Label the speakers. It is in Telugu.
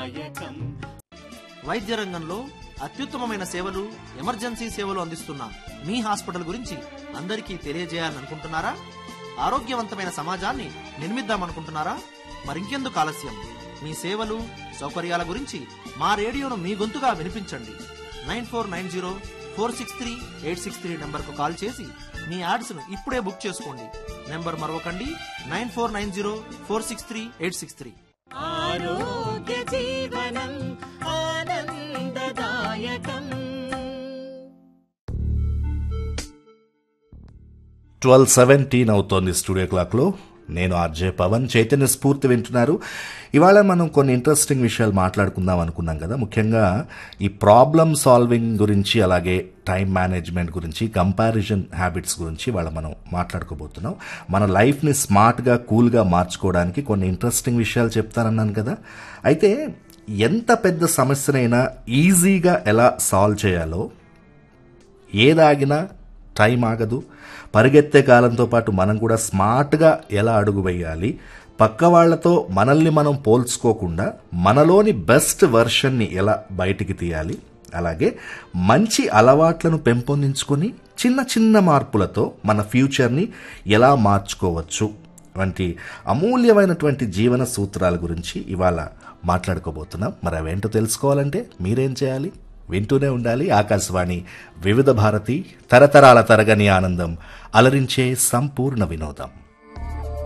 Speaker 1: వైద్య రంగంలో అత్యుత్తమమైన సేవలు ఎమర్జెన్సీ సేవలు అందిస్తున్న మీ హాస్పిటల్ గురించి అందరికీ తెలియజేయాలనుకుంటున్నారా ఆరోగ్యవంతమైన సమాజాన్ని నిర్మిద్దామనుకుంటున్నారా మరింకెందుకు ఆలస్యం మీ సేవలు సౌకర్యాల గురించి మా రేడియోను మీ గొంతుగా వినిపించండి nine four nine zero four six three eight six three నెంబర్కు కాల్ చేసి మీ యాడ్స్ను ఇప్పుడే బుక్ చేసుకోండి నెంబర్ మరొకండి nine four nine zero four six three eight six three
Speaker 2: ఆరోగ్య జీవనం ఆనందదాయకం
Speaker 3: ట్వెల్వ్ సెవెంటీన్ అవుతోంది స్టూడియో క్లాక్లో నేను ఆర్జే పవన్ చైతన్య స్ఫూర్తి వింటున్నారు ఇవాళ మనం కొన్ని ఇంట్రెస్టింగ్ విషయాలు మాట్లాడుకుందాం అనుకున్నాం కదా ముఖ్యంగా ఈ ప్రాబ్లమ్ సాల్వింగ్ గురించి అలాగే టైం మేనేజ్మెంట్ గురించి కంపారిజన్ హ్యాబిట్స్ గురించి ఇవాళ మనం మాట్లాడుకోబోతున్నాం మన లైఫ్ని స్మార్ట్గా కూల్గా మార్చుకోవడానికి కొన్ని ఇంట్రెస్టింగ్ విషయాలు చెప్తానన్నాను కదా అయితే ఎంత పెద్ద సమస్యనైనా ఈజీగా ఎలా సాల్వ్ చేయాలో ఏదాగినా టైం ఆగదు పరిగెత్తే కాలంతో పాటు మనం కూడా స్మార్ట్గా ఎలా అడుగు వేయాలి పక్క వాళ్ళతో మనల్ని మనం పోల్చుకోకుండా మనలోని బెస్ట్ వెర్షన్ని ఎలా బయటికి తీయాలి అలాగే మంచి అలవాట్లను పెంపొందించుకొని చిన్న చిన్న మార్పులతో మన ఫ్యూచర్ని ఎలా మార్చుకోవచ్చు వంటి అమూల్యమైనటువంటి జీవన సూత్రాల గురించి ఇవాళ మాట్లాడుకోబోతున్నాం మరి అవేంటో తెలుసుకోవాలంటే మీరేం చేయాలి వింటూనే ఉండాలి ఆకాశవాణి వివిధ భారతి తరతరాల తరగని ఆనందం అలరించే సంపూర్ణ వినోదం